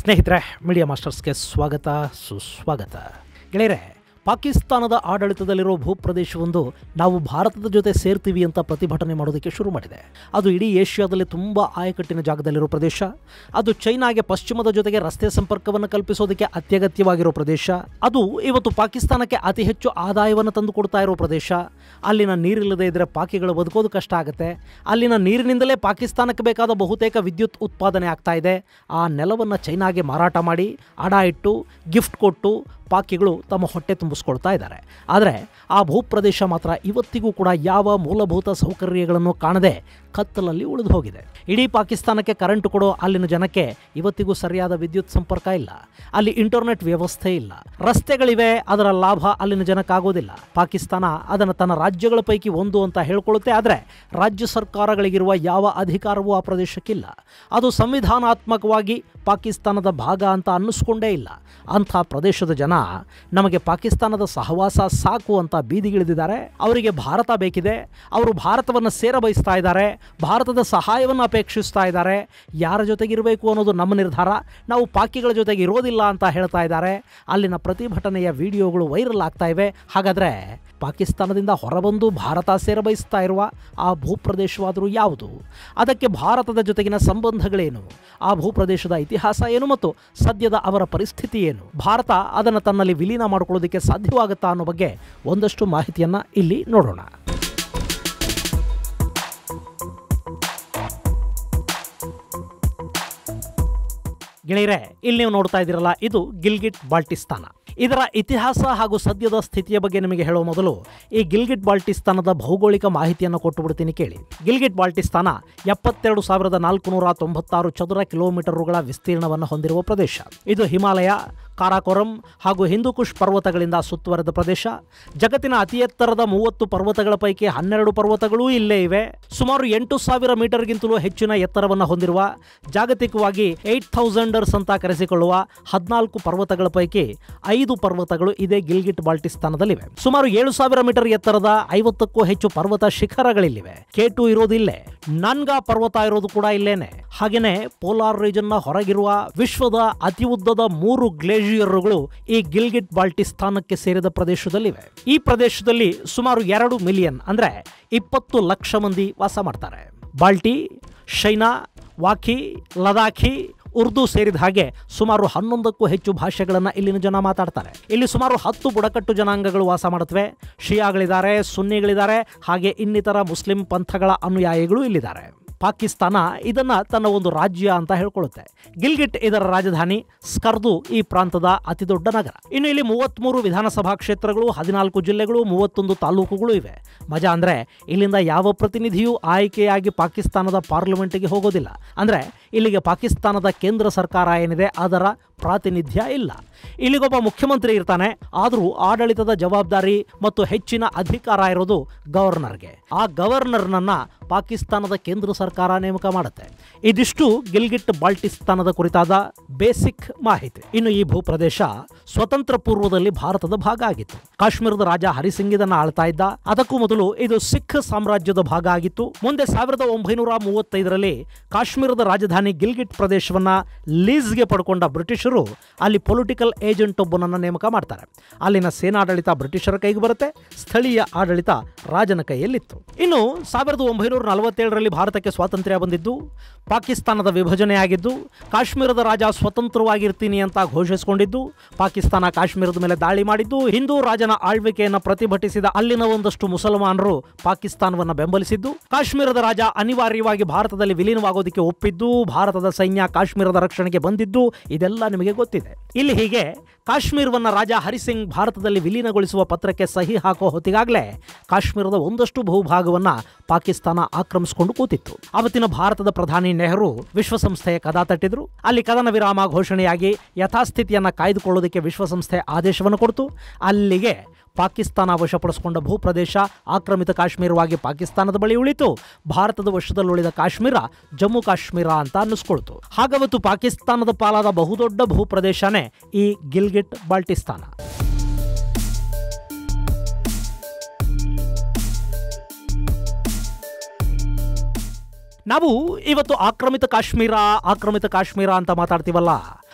ಸ್ನೇಹಿತರೆ ಮೀಡಿಯಾ ಮಾಸ್ಟರ್ಸ್ಗೆ ಸ್ವಾಗತ ಸುಸ್ವಾಗತ ಗೆಳೆಯರೆ ಪಾಕಿಸ್ತಾನದ ಆಡಳಿತದಲ್ಲಿರೋ ಭೂಪ್ರದೇಶವೊಂದು ನಾವು ಭಾರತದ ಜೊತೆ ಸೇರ್ತೀವಿ ಅಂತ ಪ್ರತಿಭಟನೆ ಮಾಡೋದಕ್ಕೆ ಶುರು ಮಾಡಿದೆ ಅದು ಇಡೀ ಏಷ್ಯಾದಲ್ಲಿ ತುಂಬ ಆಯಕಟ್ಟಿನ ಜಾಗದಲ್ಲಿರೋ ಪ್ರದೇಶ ಅದು ಚೈನಾಗೆ ಪಶ್ಚಿಮದ ಜೊತೆಗೆ ರಸ್ತೆ ಸಂಪರ್ಕವನ್ನು ಕಲ್ಪಿಸೋದಕ್ಕೆ ಅತ್ಯಗತ್ಯವಾಗಿರೋ ಪ್ರದೇಶ ಅದು ಇವತ್ತು ಪಾಕಿಸ್ತಾನಕ್ಕೆ ಅತಿ ಹೆಚ್ಚು ಆದಾಯವನ್ನು ತಂದು ಕೊಡ್ತಾ ಇರೋ ಪ್ರದೇಶ ಅಲ್ಲಿನ ನೀರಿಲ್ಲದೆ ಇದ್ದರೆ ಪಾಕಿಗಳು ಬದುಕೋದು ಕಷ್ಟ ಆಗುತ್ತೆ ಅಲ್ಲಿನ ನೀರಿನಿಂದಲೇ ಪಾಕಿಸ್ತಾನಕ್ಕೆ ಬೇಕಾದ ಬಹುತೇಕ ವಿದ್ಯುತ್ ಉತ್ಪಾದನೆ ಆಗ್ತಾ ಇದೆ ಆ ನೆಲವನ್ನು ಚೈನಾಗೆ ಮಾರಾಟ ಮಾಡಿ ಅಡ ಇಟ್ಟು ಗಿಫ್ಟ್ ಕೊಟ್ಟು ಪಾಕಿಗಳು ತಮ್ಮ ಹೊಟ್ಟೆ ತುಂಬಿಸ್ಕೊಳ್ತಾ ಇದ್ದಾರೆ ಆದರೆ ಆ ಭೂಪ್ರದೇಶ ಮಾತ್ರ ಇವತ್ತಿಗೂ ಕೂಡ ಯಾವ ಮೂಲಭೂತ ಸೌಕರ್ಯಗಳನ್ನು ಕಾಣದೆ ಕತ್ತಲಲ್ಲಿ ಉಳಿದು ಹೋಗಿದೆ ಇಡೀ ಪಾಕಿಸ್ತಾನಕ್ಕೆ ಕರೆಂಟ್ ಕೊಡೋ ಅಲ್ಲಿನ ಜನಕ್ಕೆ ಇವತ್ತಿಗೂ ಸರಿಯಾದ ವಿದ್ಯುತ್ ಸಂಪರ್ಕ ಇಲ್ಲ ಅಲ್ಲಿ ಇಂಟರ್ನೆಟ್ ವ್ಯವಸ್ಥೆ ಇಲ್ಲ ರಸ್ತೆಗಳಿವೆ ಅದರ ಲಾಭ ಅಲ್ಲಿನ ಜನಕ್ಕಾಗೋದಿಲ್ಲ ಪಾಕಿಸ್ತಾನ ಅದನ್ನು ತನ್ನ ರಾಜ್ಯಗಳ ಪೈಕಿ ಒಂದು ಅಂತ ಹೇಳ್ಕೊಳ್ಳುತ್ತೆ ಆದರೆ ರಾಜ್ಯ ಸರ್ಕಾರಗಳಿಗಿರುವ ಯಾವ ಅಧಿಕಾರವೂ ಆ ಪ್ರದೇಶಕ್ಕಿಲ್ಲ ಅದು ಸಂವಿಧಾನಾತ್ಮಕವಾಗಿ ಪಾಕಿಸ್ತಾನದ ಭಾಗ ಅಂತ ಅನ್ನಿಸ್ಕೊಂಡೇ ಇಲ್ಲ ಅಂಥ ಪ್ರದೇಶದ ಜನ ನಮಗೆ ಪಾಕಿಸ್ತಾನದ ಸಹವಾಸ ಸಾಕು ಅಂತ ಬೀದಿಗಿಳಿದಿದ್ದಾರೆ ಅವರಿಗೆ ಭಾರತ ಬೇಕಿದೆ ಅವರು ಭಾರತವನ್ನು ಸೇರ ಬಯಸ್ತಾ ಇದ್ದಾರೆ ಭಾರತದ ಸಹಾಯವನ್ನು ಅಪೇಕ್ಷಿಸ್ತಾ ಇದ್ದಾರೆ ಯಾರ ಜೊತೆಗಿರಬೇಕು ಅನ್ನೋದು ನಮ್ಮ ನಿರ್ಧಾರ ನಾವು ಪಾಕಿಗಳ ಜೊತೆಗೆ ಇರೋದಿಲ್ಲ ಅಂತ ಹೇಳ್ತಾ ಇದ್ದಾರೆ ಅಲ್ಲಿನ ಪ್ರತಿಭಟನೆಯ ವಿಡಿಯೋಗಳು ವೈರಲ್ ಆಗ್ತಾ ಇವೆ ಹಾಗಾದರೆ ಪಾಕಿಸ್ತಾನದಿಂದ ಹೊರಬಂದು ಭಾರತ ಸೇರ ಬಯಸ್ತಾ ಇರುವ ಆ ಭೂಪ್ರದೇಶವಾದರೂ ಯಾವುದು ಅದಕ್ಕೆ ಭಾರತದ ಜೊತೆಗಿನ ಸಂಬಂಧಗಳೇನು ಆ ಭೂಪ್ರದೇಶದ ಇತಿಹಾಸ ಏನು ಮತ್ತು ಸದ್ಯದ ಅವರ ಪರಿಸ್ಥಿತಿ ಏನು ಭಾರತ ಅದನ್ನು ತನ್ನಲ್ಲಿ ವಿಲೀನ ಮಾಡಿಕೊಳ್ಳೋದಕ್ಕೆ ಸಾಧ್ಯವಾಗುತ್ತಾ ಅನ್ನೋ ಬಗ್ಗೆ ಒಂದಷ್ಟು ಮಾಹಿತಿಯನ್ನು ಇಲ್ಲಿ ನೋಡೋಣ ಗೆಳೆಯರೆ ಇಲ್ಲಿ ನೀವು ನೋಡ್ತಾ ಇದ್ದೀರಲ್ಲ ಇದು ಗಿಲ್ಗಿಟ್ ಬಾಲ್ಟಿಸ್ತಾನ ಇದರ ಇತಿಹಾಸ ಹಾಗೂ ಸದ್ಯದ ಸ್ಥಿತಿಯ ಬಗ್ಗೆ ನಿಮಗೆ ಹೇಳುವ ಮೊದಲು ಈ ಗಿಲ್ಗಿಟ್ ಬಾಲ್ಟಿಸ್ತಾನದ ಭೌಗೋಳಿಕ ಮಾಹಿತಿಯನ್ನು ಕೊಟ್ಟು ಬಿಡ್ತೀನಿ ಕೇಳಿ ಗಿಲ್ಗಿಟ್ ಬಾಲ್ಟಿಸ್ತಾನ ಎಪ್ಪತ್ತೆರಡು ಸಾವಿರದ ನಾಲ್ಕುನೂರ ತೊಂಬತ್ತಾರು ಚದುರ ಕಿಲೋಮೀಟರುಗಳ ವಿಸ್ತೀರ್ಣವನ್ನು ಹೊಂದಿರುವ ಪ್ರದೇಶ ಇದು ಹಿಮಾಲಯ ಕಾರಾಕೋರಂ ಹಾಗೂ ಹಿಂದೂಕುಷ್ ಪರ್ವತಗಳಿಂದ ಸುತ್ತುವರೆದ ಪ್ರದೇಶ ಜಗತ್ತಿನ ಅತಿ ಎತ್ತರದ ಮೂವತ್ತು ಪರ್ವತಗಳ ಪೈಕಿ ಹನ್ನೆರಡು ಪರ್ವತಗಳೂ ಇಲ್ಲೇ ಇವೆ ಸುಮಾರು ಎಂಟು ಸಾವಿರ ಮೀಟರ್ಗಿಂತಲೂ ಹೆಚ್ಚಿನ ಎತ್ತರವನ್ನು ಹೊಂದಿರುವ ಜಾಗತಿಕವಾಗಿ ಏಟ್ ಥೌಸಂಡರ್ಸ್ ಅಂತ ಕರೆಸಿಕೊಳ್ಳುವ ಹದಿನಾಲ್ಕು ಪರ್ವತಗಳ ಪೈಕಿ ಐದು ಪರ್ವತಗಳು ಇದೇ ಗಿಲ್ಗಿಟ್ ಬಾಲ್ಟಿಸ್ತಾನದಲ್ಲಿವೆ ಸುಮಾರು ಏಳು ಸಾವಿರ ಮೀಟರ್ ಎತ್ತರದ ಐವತ್ತಕ್ಕೂ ಹೆಚ್ಚು ಪರ್ವತ ಶಿಖರಗಳಿಲ್ಲಿವೆ ಕೇಟು ಇರೋದಿಲ್ಲೇ ನನ್ಗಾ ಪರ್ವತ ಇರೋದು ಕೂಡ ಇಲ್ಲೇನೆ ಹಾಗೇನೆ ಪೋಲಾರ್ ರೀಜನ್ನ ಹೊರಗಿರುವ ವಿಶ್ವದ ಅತಿ ಉದ್ದದ ಮೂರು ಗ್ಲೇಷಿಯರ್ಗಳು ಈ ಗಿಲ್ಗಿಟ್ ಬಾಲ್ಟಿಸ್ತಾನಕ್ಕೆ ಸೇರಿದ ಪ್ರದೇಶದಲ್ಲಿವೆ ಈ ಪ್ರದೇಶದಲ್ಲಿ ಸುಮಾರು ಎರಡು ಮಿಲಿಯನ್ ಅಂದ್ರೆ ಇಪ್ಪತ್ತು ಲಕ್ಷ ಮಂದಿ ವಾಸ ಮಾಡ್ತಾರೆ ಬಾಲ್ಟಿ ಶೈನಾ ವಾಖಿ ಲದಾಖಿ ಉರ್ದು ಸೇರಿದ ಹಾಗೆ ಸುಮಾರು ಹನ್ನೊಂದಕ್ಕೂ ಹೆಚ್ಚು ಭಾಷೆಗಳನ್ನು ಇಲ್ಲಿನ ಜನ ಮಾತಾಡ್ತಾರೆ ಇಲ್ಲಿ ಸುಮಾರು ಹತ್ತು ಬುಡಕಟ್ಟು ಜನಾಂಗಗಳು ವಾಸ ಮಾಡುತ್ತವೆ ಶಿಯಾಗಳಿದ್ದಾರೆ ಸುನ್ನಿಗಳಿದ್ದಾರೆ ಹಾಗೆ ಇನ್ನಿತರ ಮುಸ್ಲಿಂ ಪಂಥಗಳ ಅನುಯಾಯಿಗಳು ಇಲ್ಲಿದ್ದಾರೆ ಪಾಕಿಸ್ತಾನ ಇದನ್ನ ತನ್ನ ಒಂದು ರಾಜ್ಯ ಅಂತ ಹೇಳ್ಕೊಳ್ಳುತ್ತೆ ಗಿಲ್ಗಿಟ್ ಇದರ ರಾಜಧಾನಿ ಸ್ಕರ್ದು ಈ ಪ್ರಾಂತದ ಅತಿದೊಡ್ಡ ನಗರ ಇನ್ನು ಇಲ್ಲಿ ಮೂವತ್ಮೂರು ವಿಧಾನಸಭಾ ಕ್ಷೇತ್ರಗಳು ಹದಿನಾಲ್ಕು ಜಿಲ್ಲೆಗಳು ಮೂವತ್ತೊಂದು ತಾಲೂಕುಗಳು ಇವೆ ಮಜಾ ಅಂದ್ರೆ ಇಲ್ಲಿಂದ ಯಾವ ಪ್ರತಿನಿಧಿಯೂ ಆಯ್ಕೆಯಾಗಿ ಪಾಕಿಸ್ತಾನದ ಪಾರ್ಲಿಮೆಂಟ್ಗೆ ಹೋಗೋದಿಲ್ಲ ಅಂದ್ರೆ ಇಲ್ಲಿಗೆ ಪಾಕಿಸ್ತಾನದ ಕೇಂದ್ರ ಸರ್ಕಾರ ಏನಿದೆ ಅದರ ಪ್ರಾತಿನಿಧ್ಯ ಇಲ್ಲ ಇಲ್ಲಿಗೊಬ್ಬ ಮುಖ್ಯಮಂತ್ರಿ ಇರ್ತಾನೆ ಆದರೂ ಆಡಳಿತದ ಜವಾಬ್ದಾರಿ ಮತ್ತು ಹೆಚ್ಚಿನ ಅಧಿಕಾರ ಇರೋದು ಗವರ್ನರ್ಗೆ ಆ ಗವರ್ನರ್ನನ್ನ ಪಾಕಿಸ್ತಾನದ ಕೇಂದ್ರ ಸರ್ಕಾರ ನೇಮಕ ಮಾಡುತ್ತೆ ಇದಿಷ್ಟು ಗಿಲ್ಗಿಟ್ ಬಾಲ್ಟಿಸ್ತಾನದ ಕುರಿತಾದ ಬೇಸಿಕ್ ಮಾಹಿತಿ ಇನ್ನು ಈ ಭೂಪ್ರದೇಶ ಸ್ವತಂತ್ರ ಪೂರ್ವದಲ್ಲಿ ಭಾರತದ ಭಾಗ ಆಗಿತ್ತು ಕಾಶ್ಮೀರದ ರಾಜ ಹರಿಸಿಂಗ್ ಇದನ್ನ ಆಳ್ತಾ ಇದ್ದ ಅದಕ್ಕೂ ಮೊದಲು ಇದು ಸಿಖ್ ಸಾಮ್ರಾಜ್ಯದ ಭಾಗ ಆಗಿತ್ತು ಮುಂದೆ ಸಾವಿರದ ಒಂಬೈನೂರ ಮೂವತ್ತೈದರಲ್ಲಿ ಕಾಶ್ಮೀರದ ರಾಜಧಾನಿ ಗಿಲ್ಗಿಟ್ ಪ್ರದೇಶವನ್ನ ಲೀಸ್ಗೆ ಪಡ್ಕೊಂಡ ಬ್ರಿಟಿಷರು ಅಲ್ಲಿ ಪೊಲಿಟಿಕಲ್ ಏಜೆಂಟ್ ಒಬ್ಬನನ್ನ ನೇಮಕ ಮಾಡ್ತಾರೆ ಅಲ್ಲಿನ ಸೇನಾಡಳಿತ ಬ್ರಿಟಿಷರ ಕೈಗೆ ಬರುತ್ತೆ ಸ್ಥಳೀಯ ಆಡಳಿತ ರಾಜನ ಕೈಯಲ್ಲಿತ್ತು ಇನ್ನು ಸಾವಿರದ ಒಂಬೈನೂರ ನಲವತ್ತೇಳರಲ್ಲಿ ಭಾರತಕ್ಕೆ ಸ್ವಾತಂತ್ರ್ಯ ಬಂದಿದ್ದು ಪಾಕಿಸ್ತಾನದ ವಿಭಜನೆ ಆಗಿದ್ದು ಕಾಶ್ಮೀರದ ರಾಜ ಸ್ವತಂತ್ರವಾಗಿರ್ತೀನಿ ಅಂತ ಘೋಷಿಸಿಕೊಂಡಿದ್ದು ಪಾಕಿಸ್ತಾನ ಕಾಶ್ಮೀರದ ಮೇಲೆ ದಾಳಿ ಮಾಡಿದ್ದು ಹಿಂದೂ ರಾಜನ ಆಳ್ವಿಕೆಯನ್ನು ಪ್ರತಿಭಟಿಸಿದ ಅಲ್ಲಿನ ಒಂದಷ್ಟು ಮುಸಲ್ಮಾನರು ಪಾಕಿಸ್ತಾನವನ್ನು ಬೆಂಬಲಿಸಿದ್ದು ಕಾಶ್ಮೀರದ ರಾಜ ಅನಿವಾರ್ಯವಾಗಿ ಭಾರತದಲ್ಲಿ ವಿಲೀನವಾಗೋದಕ್ಕೆ ಒಪ್ಪಿದ್ದು ಭಾರತದ ಸೈನ್ಯ ಕಾಶ್ಮೀರದ ರಕ್ಷಣೆಗೆ ಬಂದಿದ್ದು ಇದೆಲ್ಲ ನಿಮಗೆ ಗೊತ್ತಿದೆ ಇಲ್ಲಿ ಹೀಗೆ ಕಾಶ್ಮೀರವನ್ನ ರಾಜ ಹರಿಸಿಂಗ್ ಭಾರತದಲ್ಲಿ ವಿಲೀನಗೊಳಿಸುವ ಪತ್ರಕ್ಕೆ ಸಹಿ ಹಾಕೋ ಹೊತ್ತಿಗಾಗಲೇ ಕಾಶ್ಮೀರದ ಒಂದಷ್ಟು ಭೂಭಾಗವನ್ನ ಪಾಕಿಸ್ತಾನ ಆಕ್ರಮಿಸಿಕೊಂಡು ಕೂತಿತ್ತು ಅವತ್ತಿನ ಭಾರತದ ಪ್ರಧಾನಿ ನೆಹರು ವಿಶ್ವಸಂಸ್ಥೆಯ ಕದ ತಟ್ಟಿದ್ರು ಅಲ್ಲಿ ಕದನ ವಿರಾಮ ಘೋಷಣೆಯಾಗಿ ಯಥಾಸ್ಥಿತಿಯನ್ನ ಕಾಯ್ದುಕೊಳ್ಳೋದಕ್ಕೆ ವಿಶ್ವಸಂಸ್ಥೆ ಆದೇಶವನ್ನು ಕೊಡ್ತು ಅಲ್ಲಿಗೆ ಪಾಕಿಸ್ತಾನ ವಶಪಡಿಸಿಕೊಂಡ ಭೂಪ್ರದೇಶ ಆಕ್ರಮಿತ ಕಾಶ್ಮೀರವಾಗಿ ಪಾಕಿಸ್ತಾನದ ಬಳಿ ಉಳಿತು ಭಾರತದ ವಶದಲ್ಲುಳಿದ ಕಾಶ್ಮೀರ ಜಮ್ಮು ಕಾಶ್ಮೀರ ಅಂತ ಅನ್ನಿಸ್ಕೊಳ್ತು ಹಾಗವತ್ತು ಪಾಕಿಸ್ತಾನದ ಪಾಲಾದ ಬಹುದೊಡ್ಡ ಭೂಪ್ರದೇಶನೇ ಈ ಗಿಲ್ಗಿಟ್ ಬಾಲ್ಟಿಸ್ತಾನ ನಾವು ಇವತ್ತು ಆಕ್ರಮಿತ ಕಾಶ್ಮೀರ ಆಕ್ರಮಿತ ಕಾಶ್ಮೀರ ಅಂತ ಮಾತಾಡ್ತೀವಲ್ಲ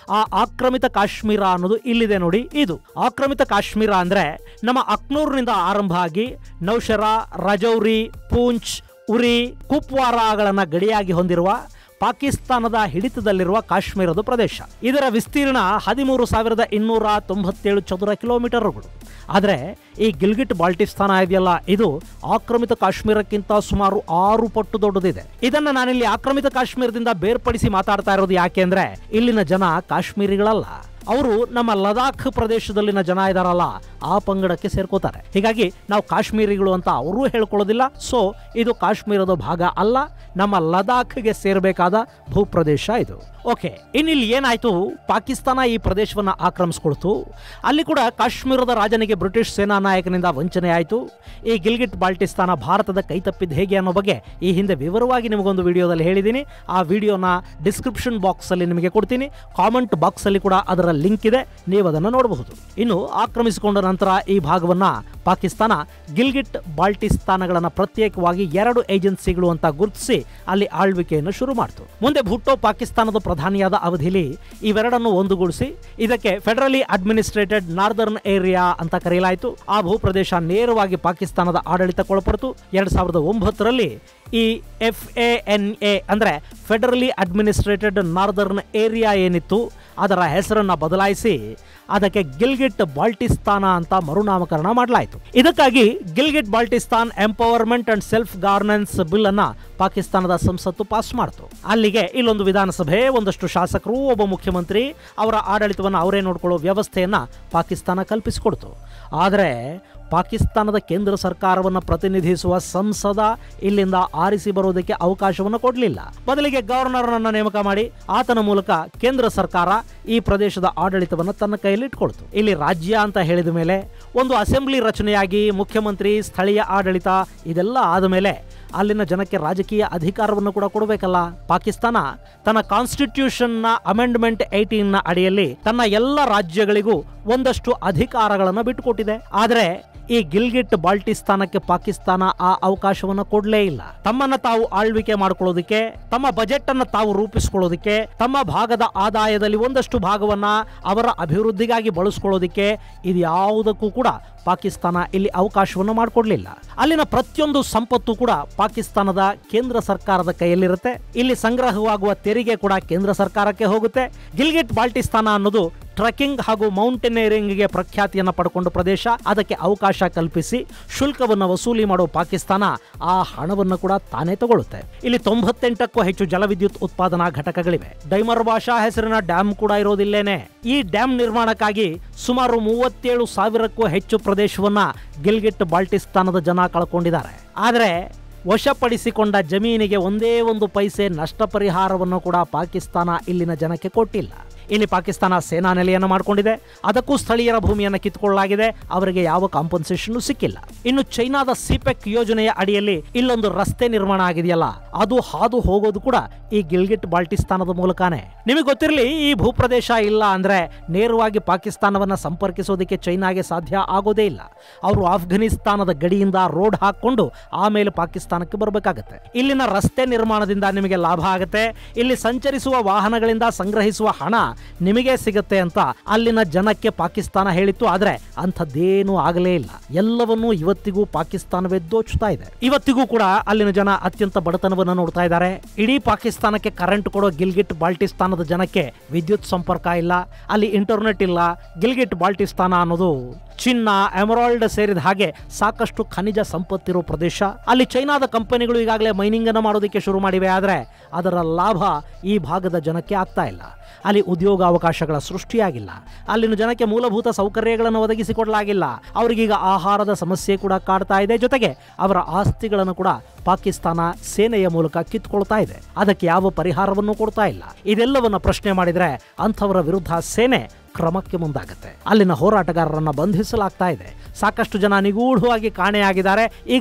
ಆ ಆಕ್ರಮಿತ ಕಾಶ್ಮೀರ ಅನ್ನೋದು ಇಲ್ಲಿದೆ ನೋಡಿ ಇದು ಆಕ್ರಮಿತ ಕಾಶ್ಮೀರ ಅಂದ್ರೆ ನಮ್ಮ ಅಕ್ನೂರ್ನಿಂದ ಆರಂಭ ಆಗಿ ನೌಶರಾ ರಜೌರಿ ಪೂಂಚ್ ಉರಿ ಕುಪ್ವಾರಾಗಳನ್ನ ಗಡಿಯಾಗಿ ಹೊಂದಿರುವ ಪಾಕಿಸ್ತಾನದ ಹಿಡಿತದಲ್ಲಿರುವ ಕಾಶ್ಮೀರದ ಪ್ರದೇಶ ಇದರ ವಿಸ್ತೀರ್ಣ ಹದಿಮೂರು ಸಾವಿರದ ಇನ್ನೂರ ತೊಂಬತ್ತೇಳು ಚದುರ ಕಿಲೋಮೀಟರ್ಗಳು ಆದರೆ ಈ ಗಿಲ್ಗಿಟ್ ಬಾಲ್ಟಿಸ್ತಾನ ಇದೆಯಲ್ಲ ಇದು ಆಕ್ರಮಿತ ಕಾಶ್ಮೀರಕ್ಕಿಂತ ಸುಮಾರು ಆರು ಪಟ್ಟು ದೊಡ್ಡದಿದೆ ಇದನ್ನ ನಾನಿಲ್ಲಿ ಆಕ್ರಮಿತ ಕಾಶ್ಮೀರದಿಂದ ಬೇರ್ಪಡಿಸಿ ಮಾತಾಡ್ತಾ ಇರೋದು ಯಾಕೆ ಅಂದ್ರೆ ಇಲ್ಲಿನ ಜನ ಕಾಶ್ಮೀರಿಗಳಲ್ಲ ಅವರು ನಮ್ಮ ಲದಾಖ್ ಪ್ರದೇಶದಲ್ಲಿನ ಜನ ಇದಾರಲ್ಲ ಆ ಪಂಗಡಕ್ಕೆ ಸೇರ್ಕೋತಾರೆ ಹೀಗಾಗಿ ನಾವು ಕಾಶ್ಮೀರಿಗಳು ಅಂತ ಅವರೂ ಹೇಳ್ಕೊಳ್ಳೋದಿಲ್ಲ ಸೊ ಇದು ಕಾಶ್ಮೀರದ ಭಾಗ ಅಲ್ಲ ನಮ್ಮ ಲದಾಖ್ಗೆ ಸೇರಬೇಕಾದ ಭೂಪ್ರದೇಶ ಇದು ಓಕೆ ಇನ್ನಿಲ್ಲಿ ಏನಾಯ್ತು ಪಾಕಿಸ್ತಾನ ಈ ಪ್ರದೇಶವನ್ನು ಆಕ್ರಮಿಸ್ಕೊಳ್ತು ಅಲ್ಲಿ ಕೂಡ ಕಾಶ್ಮೀರದ ರಾಜನಿಗೆ ಬ್ರಿಟಿಷ್ ಸೇನಾ ನಾಯಕನಿಂದ ವಂಚನೆ ಆಯಿತು ಈ ಗಿಲ್ಗಿಟ್ ಬಾಲ್ಟಿಸ್ತಾನ ಭಾರತದ ಕೈ ತಪ್ಪಿದ್ದು ಹೇಗೆ ಅನ್ನೋ ಬಗ್ಗೆ ಈ ಹಿಂದೆ ವಿವರವಾಗಿ ನಿಮಗೊಂದು ವಿಡಿಯೋದಲ್ಲಿ ಹೇಳಿದ್ದೀನಿ ಆ ವಿಡಿಯೋನ ಡಿಸ್ಕ್ರಿಪ್ಷನ್ ಬಾಕ್ಸಲ್ಲಿ ನಿಮಗೆ ಕೊಡ್ತೀನಿ ಕಾಮೆಂಟ್ ಬಾಕ್ಸಲ್ಲಿ ಕೂಡ ಅದರ ಲಿಂಕ್ ಇದೆ ನೀವು ಅದನ್ನು ನೋಡಬಹುದು ಇನ್ನು ಆಕ್ರಮಿಸಿಕೊಂಡ ನಂತರ ಈ ಭಾಗವನ್ನ ಪಾಕಿಸ್ತಾನ ಗಿಲ್ಗಿಟ್ ಬಾಲ್ಟಿಸ್ತಾನಗಳನ್ನು ಪ್ರತ್ಯೇಕವಾಗಿ ಎರಡು ಏಜೆನ್ಸಿಗಳು ಅಂತ ಗುರುತಿಸಿ ಅಲ್ಲಿ ಆಳ್ವಿಕೆಯನ್ನು ಶುರು ಮಾಡಿತು ಮುಂದೆ ಭುಟ್ಟೋ ಪಾಕಿಸ್ತಾನದ ಪ್ರಧಾನಿಯಾದ ಅವಧಿಯಲ್ಲಿ ಇವೆರಡನ್ನು ಒಂದುಗೂಡಿಸಿ ಇದಕ್ಕೆ ಫೆಡರಲಿ ಅಡ್ಮಿನಿಸ್ಟ್ರೇಟೆಡ್ ನಾರ್ದರ್ನ್ ಏರಿಯಾ ಅಂತ ಕರೆಯಲಾಯಿತು ಆ ಭೂಪ್ರದೇಶ ನೇರವಾಗಿ ಪಾಕಿಸ್ತಾನದ ಆಡಳಿತಕ್ಕೊಳಪಡಿತು ಎರಡ್ ಸಾವಿರದ ಒಂಬತ್ತರಲ್ಲಿ ಈ ಎಫ್ ಎ ಎನ್ ಎ ಅಂದ್ರೆ ಫೆಡರಲಿ ಅಡ್ಮಿನಿಸ್ಟ್ರೇಟೆಡ್ ನಾರ್ದರ್ನ್ ಏರಿಯಾ ಏನಿತ್ತು ಅದರ ಹೆಸರನ್ನ ಬದಲಾಯಿಸಿ ಅದಕ್ಕೆ ಗಿಲ್ಗಿಟ್ ಬಾಲ್ಟಿಸ್ತಾನ ಅಂತ ಮರುನಾಮಕರಣ ಮಾಡಲಾಯಿತು ಇದಕ್ಕಾಗಿ Gilgit Baltistan empowerment and self governance bill ಅನ್ನ ಪಾಕಿಸ್ತಾನದ ಸಂಸತ್ತು ಪಾಸ್ ಮಾಡಿತು ಅಲ್ಲಿಗೆ ಇಲ್ಲೊಂದು ವಿಧಾನಸಭೆ ಒಂದಷ್ಟು ಶಾಸಕರು ಒಬ್ಬ ಮುಖ್ಯಮಂತ್ರಿ ಅವರ ಆಡಳಿತವನ್ನು ಅವರೇ ನೋಡ್ಕೊಳ್ಳೋ ವ್ಯವಸ್ಥೆಯನ್ನ ಪಾಕಿಸ್ತಾನ ಕಲ್ಪಿಸಿಕೊಡ್ತು ಆದರೆ ಪಾಕಿಸ್ತಾನದ ಕೇಂದ್ರ ಸರ್ಕಾರವನ್ನು ಪ್ರತಿನಿಧಿಸುವ ಸಂಸದ ಇಲ್ಲಿಂದ ಆರಿಸಿ ಬರೋದಕ್ಕೆ ಅವಕಾಶವನ್ನು ಕೊಡಲಿಲ್ಲ ಬದಲಿಗೆ ಗವರ್ನರ್ನನ್ನ ನೇಮಕ ಮಾಡಿ ಆತನ ಮೂಲಕ ಕೇಂದ್ರ ಸರ್ಕಾರ ಈ ಪ್ರದೇಶದ ಆಡಳಿತವನ್ನು ತನ್ನ ಕೈಯಲ್ಲಿ ಇಟ್ಕೊಳ್ತು ಇಲ್ಲಿ ರಾಜ್ಯ ಅಂತ ಹೇಳಿದ ಮೇಲೆ ಒಂದು ಅಸೆಂಬ್ಲಿ ರಚನೆಯಾಗಿ ಮುಖ್ಯಮಂತ್ರಿ ಸ್ಥಳೀಯ ಆಡಳಿತ ಇದೆಲ್ಲ ಆದ ಮೇಲೆ ಅಲ್ಲಿನ ಜನಕ್ಕೆ ರಾಜಕೀಯ ಅಧಿಕಾರವನ್ನು ಕೂಡ ಕೊಡಬೇಕಲ್ಲ ಪಾಕಿಸ್ತಾನ ತನ್ನ ಕಾನ್ಸ್ಟಿಟ್ಯೂಷನ್ನ ಅಮೆಂಡ್ಮೆಂಟ್ ಏಟೀನ್ ನ ಅಡಿಯಲ್ಲಿ ತನ್ನ ಎಲ್ಲ ರಾಜ್ಯಗಳಿಗೂ ಒಂದಷ್ಟು ಅಧಿಕಾರಗಳನ್ನು ಬಿಟ್ಟುಕೊಟ್ಟಿದೆ ಆದರೆ ಈ ಗಿಲ್ಗಿಟ್ ಬಾಲ್ಟಿಸ್ತಾನಕ್ಕೆ ಪಾಕಿಸ್ತಾನ ಆ ಅವಕಾಶವನ್ನು ಕೊಡಲೇ ಇಲ್ಲ ತಮ್ಮನ್ನ ತಾವು ಆಳ್ವಿಕೆ ಮಾಡ್ಕೊಳ್ಳೋದಕ್ಕೆ ತಮ್ಮ ಬಜೆಟ್ ಅನ್ನ ತಾವು ರೂಪಿಸ್ಕೊಳ್ಳೋದಕ್ಕೆ ತಮ್ಮ ಭಾಗದ ಆದಾಯದಲ್ಲಿ ಒಂದಷ್ಟು ಭಾಗವನ್ನ ಅವರ ಅಭಿವೃದ್ಧಿಗಾಗಿ ಬಳಸ್ಕೊಳ್ಳೋದಕ್ಕೆ ಇದು ಯಾವುದಕ್ಕೂ ಕೂಡ ಪಾಕಿಸ್ತಾನ ಇಲ್ಲಿ ಅವಕಾಶವನ್ನು ಮಾಡಿಕೊಡ್ಲಿಲ್ಲ ಅಲ್ಲಿನ ಪ್ರತಿಯೊಂದು ಸಂಪತ್ತು ಕೂಡ ಪಾಕಿಸ್ತಾನದ ಕೇಂದ್ರ ಸರ್ಕಾರದ ಕೈಯಲ್ಲಿರುತ್ತೆ ಇಲ್ಲಿ ಸಂಗ್ರಹವಾಗುವ ತೆರಿಗೆ ಕೂಡ ಕೇಂದ್ರ ಸರ್ಕಾರಕ್ಕೆ ಹೋಗುತ್ತೆ ಗಿಲ್ಗಿಟ್ ಬಾಲ್ಟಿಸ್ತಾನ ಅನ್ನೋದು ಟ್ರೆಕ್ಕಿಂಗ್ ಹಾಗೂ ಮೌಂಟೇನಿಯರಿಂಗ್ಗೆ ಪ್ರಖ್ಯಾತಿಯನ್ನು ಪಡ್ಕೊಂಡ ಪ್ರದೇಶ ಅದಕ್ಕೆ ಅವಕಾಶ ಕಲ್ಪಿಸಿ ಶುಲ್ಕವನ್ನು ವಸೂಲಿ ಮಾಡೋ ಪಾಕಿಸ್ತಾನ ಆ ಹಣವನ್ನು ಕೂಡ ತಾನೇ ತಗೊಳ್ಳುತ್ತೆ ಇಲ್ಲಿ ತೊಂಬತ್ತೆಂಟಕ್ಕೂ ಹೆಚ್ಚು ಜಲವಿದ್ಯುತ್ ಉತ್ಪಾದನಾ ಘಟಕಗಳಿವೆ ಡೈಮರ್ ಭಾಷಾ ಹೆಸರಿನ ಡ್ಯಾಮ್ ಕೂಡ ಇರೋದಿಲ್ಲೇನೆ ಈ ಡ್ಯಾಮ್ ನಿರ್ಮಾಣಕ್ಕಾಗಿ ಸುಮಾರು ಮೂವತ್ತೇಳು ಸಾವಿರಕ್ಕೂ ಹೆಚ್ಚು ಪ್ರದೇಶವನ್ನ ಗಿಲ್ಗಿಟ್ ಬಾಲ್ಟಿಸ್ತಾನದ ಜನ ಕಳ್ಕೊಂಡಿದ್ದಾರೆ ಆದರೆ ವಶಪಡಿಸಿಕೊಂಡ ಜಮೀನಿಗೆ ಒಂದೇ ಒಂದು ಪೈಸೆ ನಷ್ಟ ಪರಿಹಾರವನ್ನು ಕೂಡ ಪಾಕಿಸ್ತಾನ ಇಲ್ಲಿನ ಜನಕ್ಕೆ ಕೊಟ್ಟಿಲ್ಲ ಇಲ್ಲಿ ಪಾಕಿಸ್ತಾನ ಸೇನಾ ನೆಲೆಯನ್ನು ಮಾಡಿಕೊಂಡಿದೆ ಅದಕ್ಕೂ ಸ್ಥಳೀಯರ ಭೂಮಿಯನ್ನು ಕಿತ್ತುಕೊಳ್ಳಲಾಗಿದೆ ಅವರಿಗೆ ಯಾವ ಕಾಂಪನ್ಸೇಷನ್ ಸಿಕ್ಕಿಲ್ಲ ಇನ್ನು ಚೈನಾದ ಸಿಪೆಕ್ ಯೋಜನೆಯ ಅಡಿಯಲ್ಲಿ ಇಲ್ಲೊಂದು ರಸ್ತೆ ನಿರ್ಮಾಣ ಆಗಿದೆಯಲ್ಲ ಅದು ಹಾದು ಹೋಗೋದು ಕೂಡ ಈ ಗಿಲ್ಗಿಟ್ ಬಾಲ್ಟಿಸ್ತಾನದ ಮೂಲಕನೇ ನಿಮಗೆ ಗೊತ್ತಿರಲಿ ಈ ಭೂಪ್ರದೇಶ ಇಲ್ಲ ಅಂದ್ರೆ ನೇರವಾಗಿ ಪಾಕಿಸ್ತಾನವನ್ನ ಸಂಪರ್ಕಿಸೋದಕ್ಕೆ ಚೈನಾಗೆ ಸಾಧ್ಯ ಆಗೋದೇ ಇಲ್ಲ ಅವರು ಆಫ್ಘನಿಸ್ತಾನದ ಗಡಿಯಿಂದ ರೋಡ್ ಹಾಕೊಂಡು ಆಮೇಲೆ ಪಾಕಿಸ್ತಾನಕ್ಕೆ ಬರಬೇಕಾಗತ್ತೆ ಇಲ್ಲಿನ ರಸ್ತೆ ನಿರ್ಮಾಣದಿಂದ ನಿಮಗೆ ಲಾಭ ಆಗುತ್ತೆ ಇಲ್ಲಿ ಸಂಚರಿಸುವ ವಾಹನಗಳಿಂದ ಸಂಗ್ರಹಿಸುವ ಹಣ ನಿಮಗೆ ಸಿಗುತ್ತೆ ಅಂತ ಅಲ್ಲಿನ ಜನಕ್ಕೆ ಪಾಕಿಸ್ತಾನ ಹೇಳಿತ್ತು ಆದ್ರೆ ಅಂಥದ್ದೇನೂ ಆಗಲೇ ಇಲ್ಲ ಎಲ್ಲವನ್ನೂ ಇವತ್ತಿಗೂ ಪಾಕಿಸ್ತಾನವೇ ದೋಚುತ್ತಾ ಇದೆ ಇವತ್ತಿಗೂ ಕೂಡ ಅಲ್ಲಿನ ಜನ ಅತ್ಯಂತ ಬಡತನವನ್ನು ನೋಡ್ತಾ ಇದ್ದಾರೆ ಇಡೀ ಪಾಕಿಸ್ತಾನಕ್ಕೆ ಕರೆಂಟ್ ಕೊಡೋ ಗಿಲ್ಗಿಟ್ ಬಾಲ್ಟಿಸ್ತಾನದ ಜನಕ್ಕೆ ವಿದ್ಯುತ್ ಸಂಪರ್ಕ ಇಲ್ಲ ಅಲ್ಲಿ ಇಂಟರ್ನೆಟ್ ಇಲ್ಲ ಗಿಲ್ಗಿಟ್ ಬಾಲ್ಟಿಸ್ತಾನ ಅನ್ನೋದು ಚಿನ್ನ ಎಮರಾಲ್ಡ್ ಸೇರಿದ ಹಾಗೆ ಸಾಕಷ್ಟು ಖನಿಜ ಸಂಪತ್ತಿರೋ ಪ್ರದೇಶ ಅಲ್ಲಿ ಚೈನಾದ ಕಂಪನಿಗಳು ಈಗಾಗಲೇ ಮೈನಿಂಗ್ ಅನ್ನು ಮಾಡೋದಕ್ಕೆ ಶುರು ಮಾಡಿವೆ ಆದರೆ ಅದರ ಲಾಭ ಈ ಭಾಗದ ಜನಕ್ಕೆ ಆಗ್ತಾ ಇಲ್ಲ ಅಲ್ಲಿ ಉದ್ಯೋಗಾವಕಾಶಗಳ ಸೃಷ್ಟಿಯಾಗಿಲ್ಲ ಅಲ್ಲಿನ ಜನಕ್ಕೆ ಮೂಲಭೂತ ಸೌಕರ್ಯಗಳನ್ನು ಒದಗಿಸಿಕೊಡಲಾಗಿಲ್ಲ ಅವರಿಗೀಗ ಆಹಾರದ ಸಮಸ್ಯೆ ಕೂಡ ಕಾಡ್ತಾ ಇದೆ ಜೊತೆಗೆ ಅವರ ಆಸ್ತಿಗಳನ್ನು ಕೂಡ ಪಾಕಿಸ್ತಾನ ಸೇನೆಯ ಮೂಲಕ ಕಿತ್ಕೊಳ್ತಾ ಇದೆ ಅದಕ್ಕೆ ಯಾವ ಪರಿಹಾರವನ್ನು ಕೊಡ್ತಾ ಇಲ್ಲ ಇದೆಲ್ಲವನ್ನ ಪ್ರಶ್ನೆ ಮಾಡಿದ್ರೆ ಅಂಥವರ ವಿರುದ್ಧ ಸೇನೆ ಕ್ರಮಕ್ಕೆ ಮುಂದಾಗುತ್ತೆ ಅಲ್ಲಿನ ಹೋರಾಟಗಾರರನ್ನ ಬಂಧಿಸಲಾಗ್ತಾ ಇದೆ ಸಾಕಷ್ಟು ಜನ ನಿಗೂಢವಾಗಿ ಕಾಣೆಯಾಗಿದ್ದಾರೆ ಈಗ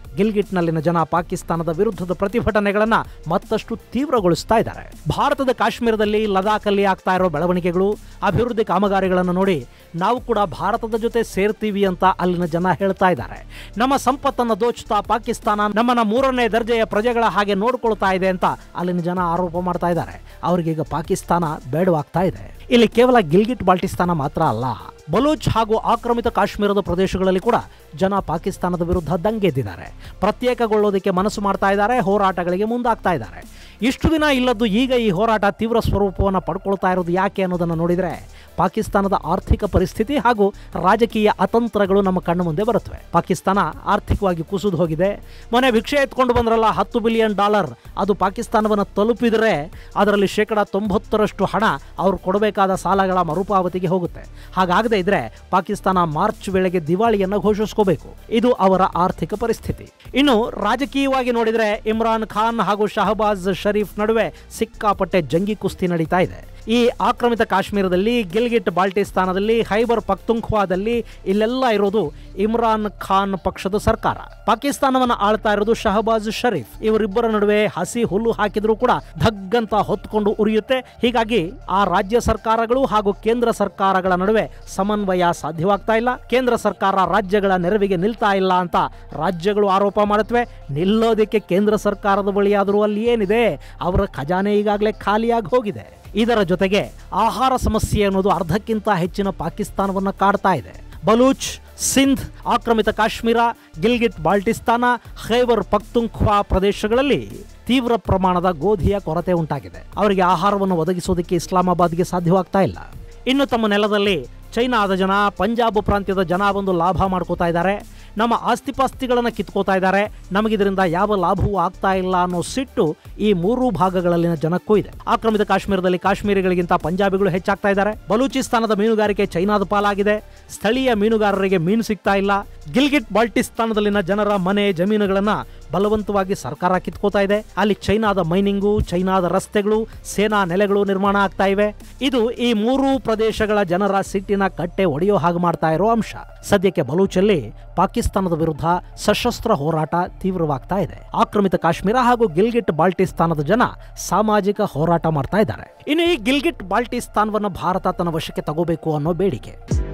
ಗಿಲ್ಗಿಟ್ನಲ್ಲಿನ ಜನ ಪಾಕಿಸ್ತಾನದ ವಿರುದ್ಧದ ಪ್ರತಿಭಟನೆಗಳನ್ನು ಮತ್ತಷ್ಟು ತೀವ್ರಗೊಳಿಸ್ತಾ ಇದ್ದಾರೆ ಭಾರತದ ಕಾಶ್ಮೀರದಲ್ಲಿ ಲದಾಖಲ್ಲಿ ಆಗ್ತಾ ಇರೋ ಬೆಳವಣಿಗೆಗಳು ಅಭಿವೃದ್ಧಿ ಕಾಮಗಾರಿಗಳನ್ನು ನೋಡಿ ನಾವು ಕೂಡ ಭಾರತದ ಜೊತೆ ಸೇರ್ತೀವಿ ಅಂತ ಅಲ್ಲಿನ ಜನ ಹೇಳ್ತಾ ಇದ್ದಾರೆ ನಮ್ಮ ಸಂಪತ್ತನ್ನು ದೋಚುತ್ತಾ ಪಾಕಿಸ್ತಾನ ನಮ್ಮನ್ನ ಮೂರನೇ ದರ್ಜೆಯ ಪ್ರಜೆಗಳ ಹಾಗೆ ನೋಡ್ಕೊಳ್ತಾ ಇದೆ ಅಂತ ಅಲ್ಲಿನ ಜನ ಆರೋಪ ಮಾಡ್ತಾ ಇದ್ದಾರೆ ಅವರಿಗೀಗ ಪಾಕಿಸ್ತಾನ ಬೇಡವಾಗ್ತಾ ಇದೆ ಇಲ್ಲಿ ಕೇವಲ ಗಿಲ್ಗಿಟ್ ಬಾಲ್ಟಿಸ್ತಾನ ಮಾತ್ರ ಅಲ್ಲ ಬಲೂಚ್ ಹಾಗೂ ಆಕ್ರಮಿತ ಕಾಶ್ಮೀರದ ಪ್ರದೇಶಗಳಲ್ಲಿ ಕೂಡ ಜನ ಪಾಕಿಸ್ತಾನದ ವಿರುದ್ಧ ದಂಗೆದ್ದಿದ್ದಾರೆ ಪ್ರತ್ಯೇಕಗೊಳ್ಳೋದಕ್ಕೆ ಮನಸ್ಸು ಮಾಡ್ತಾ ಇದ್ದಾರೆ ಹೋರಾಟಗಳಿಗೆ ಮುಂದಾಗ್ತಾ ಇದ್ದಾರೆ ಇಷ್ಟು ದಿನ ಇಲ್ಲದ್ದು ಈಗ ಈ ಹೋರಾಟ ತೀವ್ರ ಸ್ವರೂಪವನ್ನು ಪಡ್ಕೊಳ್ತಾ ಇರೋದು ಯಾಕೆ ಅನ್ನೋದನ್ನು ನೋಡಿದರೆ ಪಾಕಿಸ್ತಾನದ ಆರ್ಥಿಕ ಪರಿಸ್ಥಿತಿ ಹಾಗೂ ರಾಜಕೀಯ ಅತಂತ್ರಗಳು ನಮ್ಮ ಕಣ್ಣು ಮುಂದೆ ಬರುತ್ತವೆ ಪಾಕಿಸ್ತಾನ ಆರ್ಥಿಕವಾಗಿ ಕುಸಿದು ಹೋಗಿದೆ ಮೊನ್ನೆ ಭಿಕ್ಷೆ ಎತ್ಕೊಂಡು ಬಂದ್ರಲ್ಲ ಹತ್ತು ಬಿಲಿಯನ್ ಡಾಲರ್ ಅದು ಪಾಕಿಸ್ತಾನವನ್ನು ತಲುಪಿದರೆ ಅದರಲ್ಲಿ ಶೇಕಡ ತೊಂಬತ್ತರಷ್ಟು ಹಣ ಅವರು ಕೊಡಬೇಕಾದ ಸಾಲಗಳ ಮರುಪಾವತಿಗೆ ಹೋಗುತ್ತೆ ಹಾಗಾಗದೇ ಇದ್ರೆ ಪಾಕಿಸ್ತಾನ ಮಾರ್ಚ್ ವೇಳೆಗೆ ದಿವಾಳಿಯನ್ನು ಘೋಷಿಸ್ಕೋಬೇಕು ಇದು ಅವರ ಆರ್ಥಿಕ ಪರಿಸ್ಥಿತಿ ಇನ್ನು ರಾಜಕೀಯವಾಗಿ ನೋಡಿದರೆ ಇಮ್ರಾನ್ ಖಾನ್ ಹಾಗೂ ಶಹಬಾಜ್ ಶರೀಫ್ ನಡುವೆ ಸಿಕ್ಕಾಪಟ್ಟೆ ಜಂಗಿ ಕುಸ್ತಿ ನಡೀತಾ ಇದೆ ಈ ಆಕ್ರಮಿತ ಕಾಶ್ಮೀರದಲ್ಲಿ ಗಿಲ್ಗಿಟ್ ಬಾಲ್ಟಿಸ್ತಾನದಲ್ಲಿ ಖೈಬರ್ ಪಕ್ತುಂಖ್ವಾದಲ್ಲಿ ಇಲ್ಲೆಲ್ಲ ಇರೋದು ಇಮ್ರಾನ್ ಖಾನ್ ಪಕ್ಷದ ಸರ್ಕಾರ ಪಾಕಿಸ್ತಾನವನ್ನು ಆಳ್ತಾ ಇರೋದು ಶಹಬಾಜ್ ಶರೀಫ್ ಇವರಿಬ್ಬರ ನಡುವೆ ಹಸಿ ಹುಲ್ಲು ಹಾಕಿದ್ರೂ ಕೂಡ ಧಗ್ಗಂತ ಹೊತ್ಕೊಂಡು ಉರಿಯುತ್ತೆ ಹೀಗಾಗಿ ಆ ರಾಜ್ಯ ಸರ್ಕಾರಗಳು ಹಾಗೂ ಕೇಂದ್ರ ಸರ್ಕಾರಗಳ ನಡುವೆ ಸಮನ್ವಯ ಸಾಧ್ಯವಾಗ್ತಾ ಇಲ್ಲ ಕೇಂದ್ರ ಸರ್ಕಾರ ರಾಜ್ಯಗಳ ನೆರವಿಗೆ ನಿಲ್ತಾ ಇಲ್ಲ ಅಂತ ರಾಜ್ಯಗಳು ಆರೋಪ ಮಾಡುತ್ತವೆ ನಿಲ್ಲೋದಕ್ಕೆ ಕೇಂದ್ರ ಸರ್ಕಾರದ ಬಳಿಯಾದರೂ ಅಲ್ಲಿ ಏನಿದೆ ಅವರ ಖಜಾನೆ ಈಗಾಗಲೇ ಖಾಲಿಯಾಗಿ ಹೋಗಿದೆ ಇದರ ಜೊತೆಗೆ ಆಹಾರ ಸಮಸ್ಯೆ ಅನ್ನೋದು ಅರ್ಧಕ್ಕಿಂತ ಹೆಚ್ಚಿನ ಪಾಕಿಸ್ತಾನವನ್ನು ಕಾಡ್ತಾ ಇದೆ ಬಲೂಚ್ ಸಿಂಧ್ ಆಕ್ರಮಿತ ಕಾಶ್ಮೀರ ಗಿಲ್ಗಿಟ್ ಬಾಲ್ಟಿಸ್ತಾನ ಖೈಬರ್ ಪಕ್ತುಂಖ್ವಾ ಪ್ರದೇಶಗಳಲ್ಲಿ ತೀವ್ರ ಪ್ರಮಾಣದ ಗೋಧಿಯ ಕೊರತೆ ಉಂಟಾಗಿದೆ ಅವರಿಗೆ ಆಹಾರವನ್ನು ಒದಗಿಸೋದಕ್ಕೆ ಇಸ್ಲಾಮಾಬಾದ್ಗೆ ಸಾಧ್ಯವಾಗ್ತಾ ಇಲ್ಲ ಇನ್ನು ತಮ್ಮ ನೆಲದಲ್ಲಿ ಚೈನಾದ ಜನ ಪಂಜಾಬ್ ಪ್ರಾಂತ್ಯದ ಜನ ಬಂದು ಲಾಭ ಮಾಡ್ಕೋತಾ ಇದ್ದಾರೆ ನಮ್ಮ ಆಸ್ತಿಪಾಸ್ತಿಗಳನ್ನು ಕಿತ್ಕೋತಾ ಇದ್ದಾರೆ ನಮಗಿದರಿಂದ ಯಾವ ಲಾಭವೂ ಆಗ್ತಾ ಇಲ್ಲ ಅನ್ನೋ ಸಿಟ್ಟು ಈ ಮೂರು ಭಾಗಗಳಲ್ಲಿನ ಜನಕ್ಕೂ ಇದೆ ಆಕ್ರಮಿತ ಕಾಶ್ಮೀರದಲ್ಲಿ ಕಾಶ್ಮೀರಿಗಳಿಗಿಂತ ಪಂಜಾಬಿಗಳು ಹೆಚ್ಚಾಗ್ತಾ ಇದ್ದಾರೆ ಬಲೂಚಿಸ್ತಾನದ ಮೀನುಗಾರಿಕೆ ಚೈನಾದ ಪಾಲಾಗಿದೆ ಸ್ಥಳೀಯ ಮೀನುಗಾರರಿಗೆ ಮೀನು ಸಿಗ್ತಾ ಇಲ್ಲ ಗಿಲ್ಗಿಟ್ ಬಾಲ್ಟಿಸ್ತಾನದಲ್ಲಿನ ಜನರ ಮನೆ ಜಮೀನುಗಳನ್ನ ಬಲವಂತವಾಗಿ ಸರ್ಕಾರ ಕಿತ್ಕೋತಾ ಇದೆ ಅಲ್ಲಿ ಚೈನಾದ ಮೈನಿಂಗು ಚೈನಾದ ರಸ್ತೆಗಳು ಸೇನಾ ನೆಲೆಗಳು ನಿರ್ಮಾಣ ಆಗ್ತಾ ಇವೆ ಇದು ಈ ಮೂರು ಪ್ರದೇಶಗಳ ಜನರ ಸಿಟ್ಟಿನ ಕಟ್ಟೆ ಒಡೆಯೋ ಹಾಗೆ ಮಾಡ್ತಾ ಇರೋ ಅಂಶ ಸದ್ಯಕ್ಕೆ ಬಲೂಚಲ್ಲಿ ಪಾಕಿಸ್ತಾನದ ವಿರುದ್ಧ ಸಶಸ್ತ್ರ ಹೋರಾಟ ತೀವ್ರವಾಗ್ತಾ ಇದೆ ಆಕ್ರಮಿತ ಕಾಶ್ಮೀರ ಹಾಗೂ ಗಿಲ್ಗಿಟ್ ಬಾಲ್ಟಿಸ್ತಾನದ ಜನ ಸಾಮಾಜಿಕ ಹೋರಾಟ ಮಾಡ್ತಾ ಇದ್ದಾರೆ ಇನ್ನು ಈ ಗಿಲ್ಗಿಟ್ ಬಾಲ್ಟಿಸ್ತಾನವನ್ನು ಭಾರತ ತನ್ನ ವಶಕ್ಕೆ ತಗೋಬೇಕು ಅನ್ನೋ ಬೇಡಿಕೆ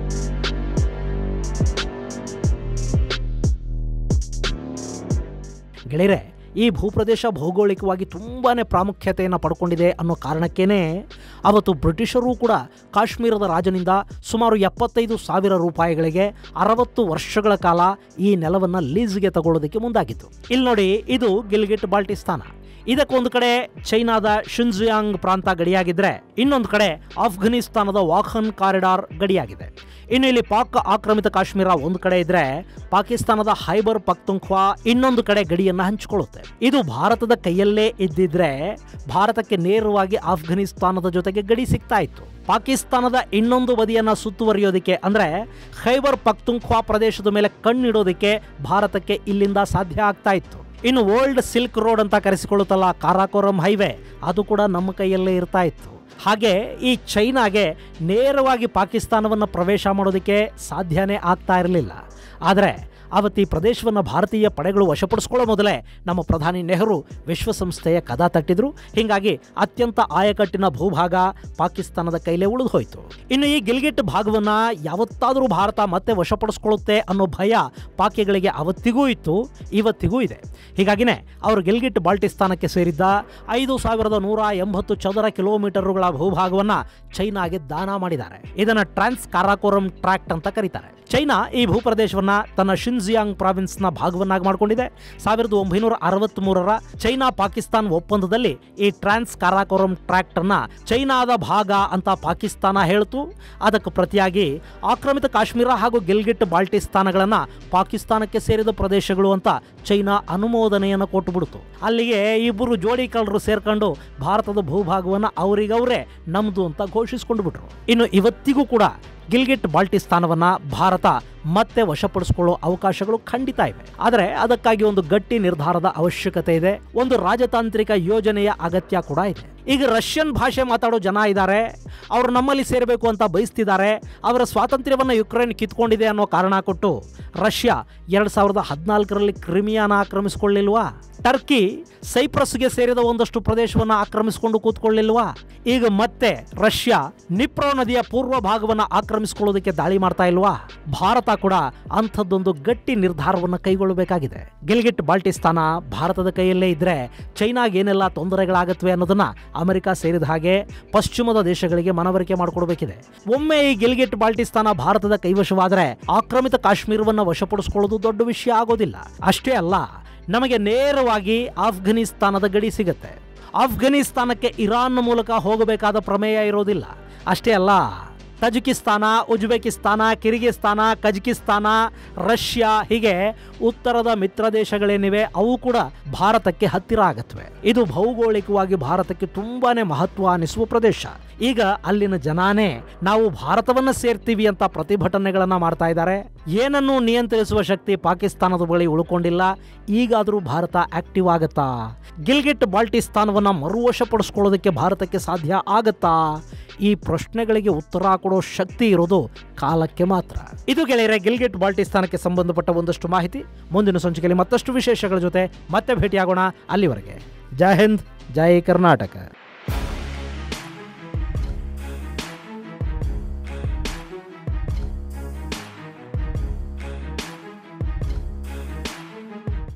ಗೆಳೆಯರೆ ಈ ಭೂಪ್ರದೇಶ ಭೌಗೋಳಿಕವಾಗಿ ತುಂಬಾ ಪ್ರಾಮುಖ್ಯತೆಯನ್ನು ಪಡ್ಕೊಂಡಿದೆ ಅನ್ನೋ ಕಾರಣಕ್ಕೇನೆ ಅವತ್ತು ಬ್ರಿಟಿಷರು ಕೂಡ ಕಾಶ್ಮೀರದ ರಾಜನಿಂದ ಸುಮಾರು ಎಪ್ಪತ್ತೈದು ಸಾವಿರ ರೂಪಾಯಿಗಳಿಗೆ ಅರವತ್ತು ವರ್ಷಗಳ ಕಾಲ ಈ ನೆಲವನ್ನು ಲೀಸ್ಗೆ ತಗೊಳ್ಳೋದಕ್ಕೆ ಮುಂದಾಗಿತ್ತು ಇಲ್ಲಿ ನೋಡಿ ಇದು ಗಿಲ್ಗಿಟ್ ಬಾಲ್ಟಿಸ್ತಾನ ಇದಕ್ಕೊಂದು ಕಡೆ ಚೈನಾದ ಶಿನ್ಜಿಯಾಂಗ್ ಪ್ರಾಂತ ಗಡಿಯಾಗಿದ್ರೆ ಇನ್ನೊಂದು ಕಡೆ ಆಫ್ಘನಿಸ್ತಾನದ ವಾಖನ್ ಕಾರಿಡಾರ್ ಗಡಿಯಾಗಿದೆ ಇನ್ನು ಇಲ್ಲಿ ಪಾಕ್ ಆಕ್ರಮಿತ ಕಾಶ್ಮೀರ ಒಂದು ಕಡೆ ಇದ್ರೆ ಪಾಕಿಸ್ತಾನದ ಹೈಬರ್ ಪಕ್ತುಂಖ್ವಾ ಇನ್ನೊಂದು ಕಡೆ ಗಡಿಯನ್ನ ಹಂಚಿಕೊಳ್ಳುತ್ತೆ ಇದು ಭಾರತದ ಕೈಯಲ್ಲೇ ಇದ್ದಿದ್ರೆ ಭಾರತಕ್ಕೆ ನೇರವಾಗಿ ಆಫ್ಘನಿಸ್ತಾನದ ಜೊತೆಗೆ ಗಡಿ ಸಿಗ್ತಾ ಇತ್ತು ಪಾಕಿಸ್ತಾನದ ಇನ್ನೊಂದು ಬದಿಯನ್ನ ಸುತ್ತುವರಿಯೋದಕ್ಕೆ ಅಂದ್ರೆ ಖೈಬರ್ ಪಕ್ತುಂಖ್ವಾ ಪ್ರದೇಶದ ಮೇಲೆ ಕಣ್ಣಿಡೋದಕ್ಕೆ ಭಾರತಕ್ಕೆ ಇಲ್ಲಿಂದ ಸಾಧ್ಯ ಆಗ್ತಾ ಇತ್ತು ಇನ್ನು ಓಲ್ಡ್ ಸಿಲ್ಕ್ ರೋಡ್ ಅಂತ ಕರೆಸಿಕೊಳ್ಳುತ್ತಲ್ಲ ಕಾರಾಕೋರಂ ಹೈವೇ ಅದು ಕೂಡ ನಮ್ಮ ಕೈಯಲ್ಲೇ ಇರ್ತಾ ಇತ್ತು ಹಾಗೆ ಈ ಚೈನಾಗೆ ನೇರವಾಗಿ ಪಾಕಿಸ್ತಾನವನ್ನು ಪ್ರವೇಶ ಮಾಡೋದಕ್ಕೆ ಸಾಧ್ಯನೇ ಆಗ್ತಾ ಇರಲಿಲ್ಲ ಆದರೆ ಅವತ್ತು ಈ ಪ್ರದೇಶವನ್ನು ಭಾರತೀಯ ಪಡೆಗಳು ವಶಪಡಿಸ್ಕೊಳ್ಳೋ ಮೊದಲೇ ನಮ್ಮ ಪ್ರಧಾನಿ ನೆಹರು ವಿಶ್ವಸಂಸ್ಥೆಯ ಕದ ತಟ್ಟಿದ್ರು ಹೀಗಾಗಿ ಅತ್ಯಂತ ಆಯಕಟ್ಟಿನ ಭೂಭಾಗ ಪಾಕಿಸ್ತಾನದ ಕೈಲೇ ಉಳಿದು ಹೋಯಿತು ಇನ್ನು ಈ ಗಿಲ್ಗಿಟ್ ಭಾಗವನ್ನ ಯಾವತ್ತಾದರೂ ಭಾರತ ಮತ್ತೆ ವಶಪಡಿಸ್ಕೊಳ್ಳುತ್ತೆ ಅನ್ನೋ ಭಯ ಪಾಕಿಗಳಿಗೆ ಅವತ್ತಿಗೂ ಇತ್ತು ಇವತ್ತಿಗೂ ಇದೆ ಹೀಗಾಗಿನೇ ಅವರು ಗಿಲ್ಗಿಟ್ ಬಾಲ್ಟಿಸ್ತಾನಕ್ಕೆ ಸೇರಿದ್ದ ಐದು ಸಾವಿರದ ನೂರ ಎಂಬತ್ತು ಚದರ ಕಿಲೋಮೀಟರ್ಗಳ ಭೂಭಾಗವನ್ನ ಚೈನಾಗೆ ದಾನ ಮಾಡಿದ್ದಾರೆ ಇದನ್ನ ಟ್ರಾನ್ಸ್ ಕಾರಾಕೋರಂ ಟ್ರಾಕ್ಟ್ ಅಂತ ಕರೀತಾರೆ ಚೈನಾ ಈ ಭೂಪ್ರದೇಶವನ್ನ ತನ್ನ ಶಿನ್ಜಿಯಾಂಗ್ ಪ್ರಾವಿನ್ಸ್ನ ಭಾಗವನ್ನಾಗಿ ಮಾಡಿಕೊಂಡಿದೆ ಸಾವಿರದ ಒಂಬೈನೂರ ಅರವತ್ತ್ ಮೂರರ ಚೈನಾ ಪಾಕಿಸ್ತಾನ್ ಒಪ್ಪಂದದಲ್ಲಿ ಈ ಟ್ರಾನ್ಸ್ ಕಾರಾಕೋರಂ ಟ್ರಾಕ್ಟ್ ಅನ್ನ ಚೈನಾದ ಭಾಗ ಅಂತ ಪಾಕಿಸ್ತಾನ ಹೇಳ್ತು ಅದಕ್ಕೆ ಪ್ರತಿಯಾಗಿ ಆಕ್ರಮಿತ ಕಾಶ್ಮೀರ ಹಾಗೂ ಗಿಲ್ಗಿಟ್ ಬಾಲ್ಟಿಸ್ತಾನಗಳನ್ನ ಪಾಕಿಸ್ತಾನಕ್ಕೆ ಸೇರಿದ ಪ್ರದೇಶಗಳು ಅಂತ ಚೈನಾ ಅನುಮೋದನೆಯನ್ನು ಕೊಟ್ಟುಬಿಡ್ತು ಅಲ್ಲಿಗೆ ಇಬ್ಬರು ಜೋಡಿ ಕಳ್ಳರು ಸೇರ್ಕೊಂಡು ಭಾರತದ ಭೂಭಾಗವನ್ನು ಅವರಿಗವರೇ ನಮ್ದು ಅಂತ ಘೋಷಿಸಿಕೊಂಡು ಬಿಟ್ರು ಇನ್ನು ಇವತ್ತಿಗೂ ಕೂಡ ಗಿಲ್ಗಿಟ್ ಬಾಲ್ಟಿಸ್ತಾನವನ್ನ ಭಾರತ ಮತ್ತೆ ವಶಪಡಿಸಿಕೊಳ್ಳೋ ಅವಕಾಶಗಳು ಖಂಡಿತ ಇವೆ ಆದರೆ ಅದಕ್ಕಾಗಿ ಒಂದು ಗಟ್ಟಿ ನಿರ್ಧಾರದ ಅವಶ್ಯಕತೆ ಇದೆ ಒಂದು ರಾಜತಾಂತ್ರಿಕ ಯೋಜನೆಯ ಅಗತ್ಯ ಕೂಡ ಇದೆ ಈಗ ರಷ್ಯನ್ ಭಾಷೆ ಮಾತಾಡೋ ಜನ ಇದ್ದಾರೆ ಅವರು ನಮ್ಮಲ್ಲಿ ಸೇರಬೇಕು ಅಂತ ಬಯಸ್ತಿದ್ದಾರೆ ಅವರ ಸ್ವಾತಂತ್ರ್ಯವನ್ನು ಯುಕ್ರೇನ್ ಕಿತ್ಕೊಂಡಿದೆ ಅನ್ನೋ ಕಾರಣ ಕೊಟ್ಟು ರಷ್ಯಾ ಎರಡ್ ಸಾವಿರದ ಹದಿನಾಲ್ಕರಲ್ಲಿ ಕ್ರಿಮಿಯಾನ ಆಕ್ರಮಿಸಿಕೊಳ್ಳಿಲ್ವಾ ಟರ್ಕಿ ಸೈಪ್ರಸ್ಗೆ ಸೇರಿದ ಒಂದಷ್ಟು ಪ್ರದೇಶವನ್ನು ಆಕ್ರಮಿಸಿಕೊಂಡು ಕೂತ್ಕೊಳ್ಳಿಲ್ವಾ ಈಗ ಮತ್ತೆ ರಷ್ಯಾ ನಿಪ್ರೋ ನದಿಯ ಪೂರ್ವ ಭಾಗವನ್ನು ಆಕ್ರಮಿಸಿಕೊಳ್ಳೋದಕ್ಕೆ ದಾಳಿ ಮಾಡ್ತಾ ಇಲ್ವಾ ಭಾರತ ಕೂಡ ಅಂಥದ್ದೊಂದು ಗಟ್ಟಿ ನಿರ್ಧಾರವನ್ನು ಕೈಗೊಳ್ಳಬೇಕಾಗಿದೆ ಗಿಲ್ಗಿಟ್ ಬಾಲ್ಟಿಸ್ತಾನ ಭಾರತದ ಕೈಯಲ್ಲೇ ಇದ್ರೆ ಚೈನಾಗೆ ಏನೆಲ್ಲ ತೊಂದರೆಗಳಾಗತ್ವೆ ಅನ್ನೋದನ್ನ ಅಮೆರಿಕ ಸೇರಿದ ಹಾಗೆ ಪಶ್ಚಿಮದ ದೇಶಗಳಿಗೆ ಮನವರಿಕೆ ಮಾಡಿಕೊಡ್ಬೇಕಿದೆ ಒಮ್ಮೆ ಈ ಗಿಲ್ಗಿಟ್ ಬಾಲ್ಟಿಸ್ತಾನ ಭಾರತದ ಕೈವಶವಾದರೆ ಆಕ್ರಮಿತ ಕಾಶ್ಮೀರವನ್ನು ವಶಪಡಿಸಿಕೊಳ್ಳೋದು ದೊಡ್ಡ ವಿಷಯ ಆಗೋದಿಲ್ಲ ಅಷ್ಟೇ ಅಲ್ಲ ನಮಗೆ ನೇರವಾಗಿ ಆಫ್ಘನಿಸ್ತಾನದ ಗಡಿ ಸಿಗುತ್ತೆ ಆಫ್ಘನಿಸ್ತಾನಕ್ಕೆ ಇರಾನ್ ಮೂಲಕ ಹೋಗಬೇಕಾದ ಪ್ರಮೇಯ ಇರೋದಿಲ್ಲ ಅಷ್ಟೇ ಅಲ್ಲ Tajikistan Uzbekistan Kyrgyzstan Kazakhstan Russia ಹೀಗೆ ಉತ್ತರದ ಮಿತ್ರ ದೇಶಗಳೇನಿವೆ ಅವು ಕೂಡ ಭಾರತಕ್ಕೆ ಹತ್ತಿರ ಆಗತ್ವೆ ಇದು ಭೌಗೋಳಿಕವಾಗಿ ಭಾರತಕ್ಕೆ ತುಂಬಾನೇ ಮಹತ್ವ ಅನಿಸುವ ಪ್ರದೇಶ ಈಗ ಅಲ್ಲಿನ ಜನಾನೇ ನಾವು ಭಾರತವನ್ನ ಸೇರ್ತೀವಿ ಅಂತ ಪ್ರತಿಭಟನೆಗಳನ್ನ ಮಾಡ್ತಾ ಇದ್ದಾರೆ ಏನನ್ನು ನಿಯಂತ್ರಿಸುವ ಶಕ್ತಿ ಪಾಕಿಸ್ತಾನದ ಬಳಿ ಉಳ್ಕೊಂಡಿಲ್ಲ ಈಗಾದರೂ ಭಾರತ ಆಕ್ಟಿವ್ ಆಗತ್ತಾ ಗಿಲ್ಗಿಟ್ ಬಾಲ್ಟಿಸ್ತಾನವನ್ನ ಮರುವಶಪಡಿಸ್ಕೊಳ್ಳೋದಕ್ಕೆ ಭಾರತಕ್ಕೆ ಸಾಧ್ಯ ಆಗತ್ತಾ ಈ ಪ್ರಶ್ನೆಗಳಿಗೆ ಉತ್ತರ ಕೊಡೋ ಶಕ್ತಿ ಇರೋದು ಕಾಲಕ್ಕೆ ಮಾತ್ರ ಇದು ಗೆಳೆಯರೆ ಗಿಲ್ಗಿಟ್ ಬಾಲ್ಟಿಸ್ತಾನಕ್ಕೆ ಸಂಬಂಧಪಟ್ಟ ಒಂದಷ್ಟು ಮಾಹಿತಿ ಮುಂದಿನ ಸಂಚಿಕೆಯಲ್ಲಿ ಮತ್ತಷ್ಟು ವಿಶೇಷಗಳ ಜೊತೆ ಮತ್ತೆ ಭೇಟಿಯಾಗೋಣ ಅಲ್ಲಿವರೆಗೆ ಜೈ ಹಿಂದ್ ಜೈ ಕರ್ನಾಟಕ